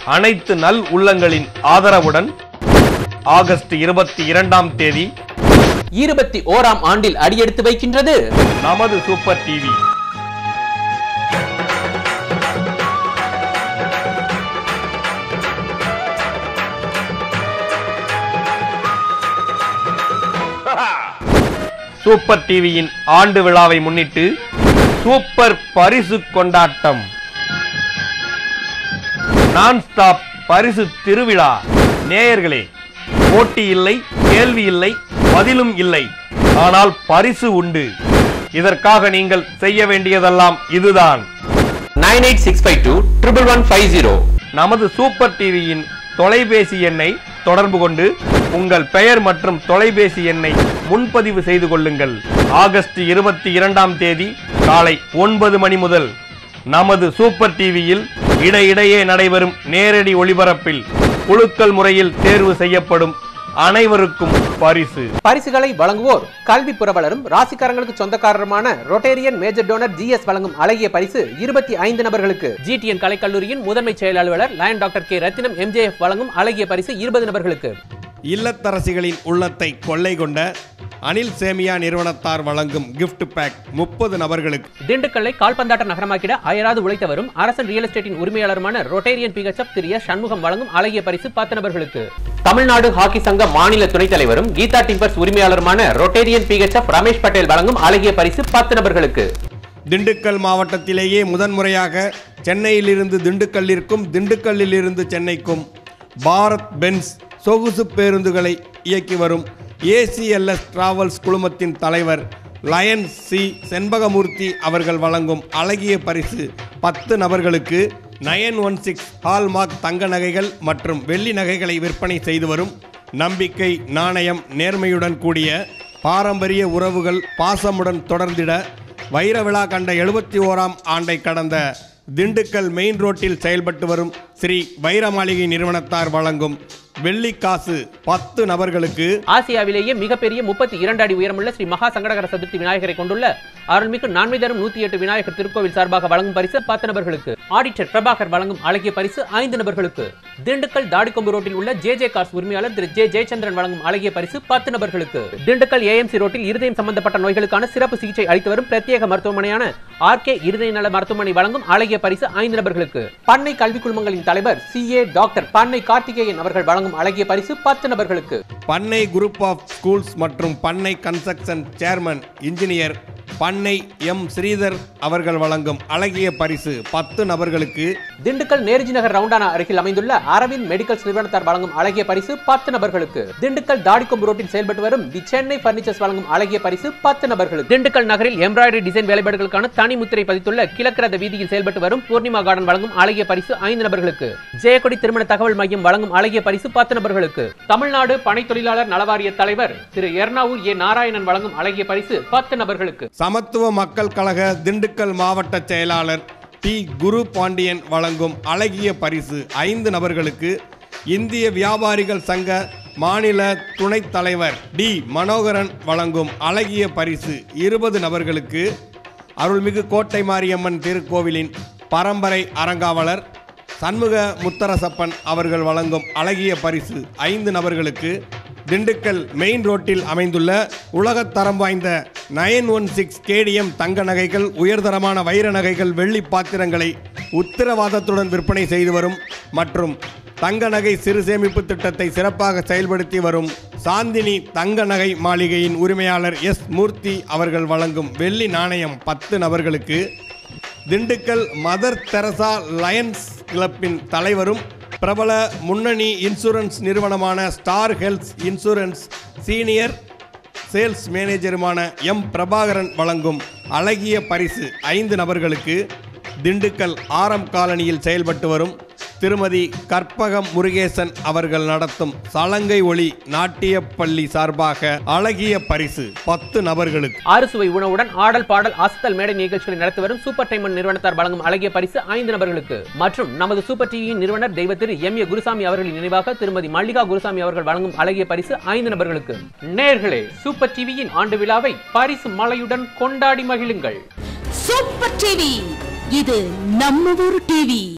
அனைத்து நல் உள்ளங்களின் ஆதரவுடன் ஆகஸ்ட் இருபத்தி இரண்டாம் தேதி இருபத்தி ஓராம் ஆண்டில் அடியெடுத்து வைக்கின்றது நமது சூப்பர் டிவி சூப்பர் டிவியின் ஆண்டு விழாவை முன்னிட்டு சூப்பர் பரிசு கொண்டாட்டம் நான் ஸ்டாப் பரிசு திருவிழா நேயர்களே போட்டி இல்லை கேள்வி இல்லை பதிலும் இல்லை ஆனால் பரிசு உண்டு இதற்காக நீங்கள் செய்ய வேண்டியதெல்லாம் இதுதான் nine eight six five two triple one five zero நமது சூப்பர் டிவியின் தொலைபேசி எண்ணை தொடர்பு கொண்டு உங்கள் பெயர் மற்றும் தொலைபேசி எண்ணை முன்பதிவு செய்து கொள்ளுங்கள் ஆகஸ்ட் இருபத்தி இரண்டாம் தேதி காலை ஒன்பது மணி முதல் நமது சூப்பர் டிவியில் இடையிடையே நடைபெறும் நேரடி ஒளிபரப்பில் குலுக்கல் முறையில் தேர்வு செய்யப்படும் அனைவருக்கும் பரிசு பரிசுகளை வழங்குவோர் கல்வி புரவலரும் ராசிக்காரங்களுக்கு சொந்தக்காரருமான ரொட்டேரியன் மேஜர் டோனர் ஜிஎஸ் வழங்கும் அழகிய பரிசு இருபத்தி ஐந்து நபர்களுக்கு ஜிடிஎன் கலைக்கல்லூரியின் முதன்மை செயல் அலுவலர் lion doctor K Rathinam MJF வழங்கும் அழகிய பரிசு இருபது நபர்களுக்கு இல்லத்தரசிகளின் உள்ளத்தை கொள்ளை கொண்ட அனில் சேமியா நிறுவனத்தார் வழங்கும் கிஃப்ட் பேக் முப்பது நபர்களுக்கு திண்டுக்கல்லை கால்பந்தாட்ட நகரமாக்கிட அயராது உழைத்து வரும் அரசன் ரியல் எஸ்டேட்டின் உரிமையாளருமான ரொட்டேரியன் பிகச்சப் திரு எஸ். சண்முகம் வழங்கும் அழகிய பரிசு பத்து நபர்களுக்கு தமிழ்நாடு ஹாக்கி சங்க மாநில துணைத் தலைவரும் கீதா டிம்பர்ஸ் உரிமையாளருமான ரொட்டேரியன் பிகச்சப் ரமேஷ் பட்டேல் வழங்கும் அழகிய பரிசு பத்து நபர்களுக்கு திண்டுக்கல் மாவட்டத்திலேயே முதன்முறையாக சென்னையிலிருந்து திண்டுக்கல்லிற்கும் திண்டுக்கல்லிலிருந்து சென்னைக்கும் பாரத் பென்ஸ் சொகுசு பேருந்துகளை இயக்கி வரும் ஏசிஎல்எஸ் டிராவல்ஸ் குழுமத்தின் தலைவர் லயன் சி செண்பகமூர்த்தி அவர்கள் வழங்கும் அழகிய பரிசு பத்து நபர்களுக்கு நயன் ஒன் சிக்ஸ் ஹால்மார்க் தங்க நகைகள் மற்றும் வெள்ளி நகைகளை விற்பனை செய்து வரும் நம்பிக்கை நாணயம் நேர்மையுடன் கூடிய பாரம்பரிய உறவுகள் பாசமுடன் தொடர்ந்திட வைர விழா கண்ட எழுபத்தி ஓராம் ஆண்டை கடந்த திண்டுக்கல் மெயின் ரோட்டில் செயல்பட்டு வரும் ஸ்ரீ வைர மாளிகை நிறுவனத்தார் வழங்கும் வெள்ளிக்காசு பத்து நபர்களுக்கு ஆசியாவிலேயே மிகப்பெரிய முப்பத்தி இரண்டு அடி உயரமுள்ள ஸ்ரீ மகா சங்கடகர சதுர்த்தி விநாயகரை கொண்டுள்ள அருள்மிகு நான்மை தரும் நூத்தி எட்டு விநாயகர் திருக்கோவில் சார்பாக வழங்கும் பரிசு பத்து நபர்களுக்கு ஆடிட்டர் பிரபாகர் வழங்கும் அழகிய பரிசு ஐந்து நபர்களுக்கு திண்டுக்கல் தாடிக்கொம்பு ரோட்டில் உள்ள ஜே ஜே கார்ஸ் உரிமையாளர் திரு ஜே ஜெயச்சந்திரன் வழங்கும் அழகிய பரிசு பத்து நபர்களுக்கு திண்டுக்கல் ஏஎம்சி ரோட்டில் இருதயம் சம்பந்தப்பட்ட நோய்களுக்கான சிறப்பு சிகிச்சை அளித்து வரும் பிரத்யேக மருத்துவமனையான ஆர்கே இருதய நல மருத்துவமனை வழங்கும் அழகிய பரிசு ஐந்து நபர்களுக்கு பண்ணை கல்வி குழுமங்களின் தலைவர் சி ஏ டாக்டர் பண்ணை கார்த்திகேயன் அவர்கள் வழங்கும் அழகிய பரிசு பத்து நபர்களுக்கு பண்ணை குரூப் ஆஃப் ஸ்கூல்ஸ் மற்றும் Pannai construction chairman engineer Pannai M Sridhar அவர்கள் வழங்கும் அழகிய பரிசு பத்து நபர்களுக்கு திண்டுக்கல் நேருஜி நகர் ரவுண்டானா அருகில் அமைந்துள்ள அரவிந்த் மெடிக்கல்ஸ் நிறுவனத்தார் வழங்கும் அழகிய பரிசு பத்து நபர்களுக்கு திண்டுக்கல் தாடிக்கொம்பு ரோட்டில் செயல்பட்டு வரும் தி சென்னை பர்னிச்சர்ஸ் வழங்கும் அழகிய பரிசு பத்து நபர்களுக்கு திண்டுக்கல் நகரில் எம்ப்ராய்டரி டிசைன் வேலைப்பாடுகளுக்கான தனி முத்திரை பதித்துள்ள கிழக்கிரத வீதியில் செயல்பட்டு வரும் பூர்ணிமா கார்டன் வழங்கும் அழகிய பரிசு ஐந்து நபர்களுக்கு ஜெயக்கொடி திருமண தகவல் மையம் வழங்கும் அழகிய பரிசு பத்து நபர்களுக்கு தமிழ்நாடு பனை தொழிலாளர் நலவாரிய தலைவர் திரு எர்ணாவூர் ஏ நாராயணன் வழங்கும் அழகிய பரிசு பத்து நபர்களுக்கு சமத்துவ மக்கள் கழக திண்டுக்கல் மாவட்ட செயலாளர் டி குரு பாண்டியன் வழங்கும் அழகிய பரிசு ஐந்து நபர்களுக்கு இந்திய வியாபாரிகள் சங்க மாநில துணைத் தலைவர் டி மனோகரன் வழங்கும் அழகிய பரிசு இருபது நபர்களுக்கு அருள்மிகு கோட்டை மாரியம்மன் திருக்கோவிலின் பரம்பரை அறங்காவலர் சண்முக முத்தரசப்பன் அவர்கள் வழங்கும் அழகிய பரிசு ஐந்து நபர்களுக்கு திண்டுக்கல் மெயின் ரோட்டில் அமைந்துள்ள உலகத்தரம் வாய்ந்த நயன் ஒன் சிக்ஸ் கேடிஎம் தங்க நகைகள் உயர்தரமான வைர நகைகள் வெள்ளி பாத்திரங்களை உத்தரவாதத்துடன் விற்பனை செய்து வரும் மற்றும் தங்க நகை சிறு சேமிப்பு திட்டத்தை சிறப்பாக செயல்படுத்தி வரும் சாந்தினி தங்க நகை மாளிகையின் உரிமையாளர் எஸ் மூர்த்தி அவர்கள் வழங்கும் வெள்ளி நாணயம் பத்து நபர்களுக்கு திண்டுக்கல் மதர் தெரசா லயன்ஸ் கிளப்பின் தலைவரும் பிரபல முன்னணி இன்சூரன்ஸ் நிறுவனமான Star Health insurance senior sales மேனேஜருமான எம் பிரபாகரன் வழங்கும் அழகிய பரிசு ஐந்து நபர்களுக்கு திண்டுக்கல் ஆரம் காலனியில் செயல்பட்டு வரும் திருமதி கற்பகம் முருகேசன் அவர்கள் நடத்தும் சலங்கை ஒளி நாட்டிய பள்ளி சார்பாக அழகிய பரிசு பத்து நபர்களுக்கு அறுசுவை உணவுடன் ஆடல் பாடல் அசத்தல் மேடை நிகழ்ச்சிகளை நடத்தி வரும் சூப்பர் டைமண்ட் நிறுவனத்தார் வழங்கும் அழகிய பரிசு ஐந்து நபர்களுக்கு மற்றும் நமது சூப்பர் டிவியின் நிறுவனர் தெய்வ திரு எம் ஏ குருசாமி அவர்களின் நினைவாக திருமதி மல்லிகா குருசாமி அவர்கள் வழங்கும் அழகிய பரிசு ஐந்து நபர்களுக்கு நேர்களே சூப்பர் டிவியின் ஆண்டு விழாவை பரிசு மலையுடன் கொண்டாடி மகிழுங்கள் சூப்பர் டிவி இது நம்ம ஊர் டிவி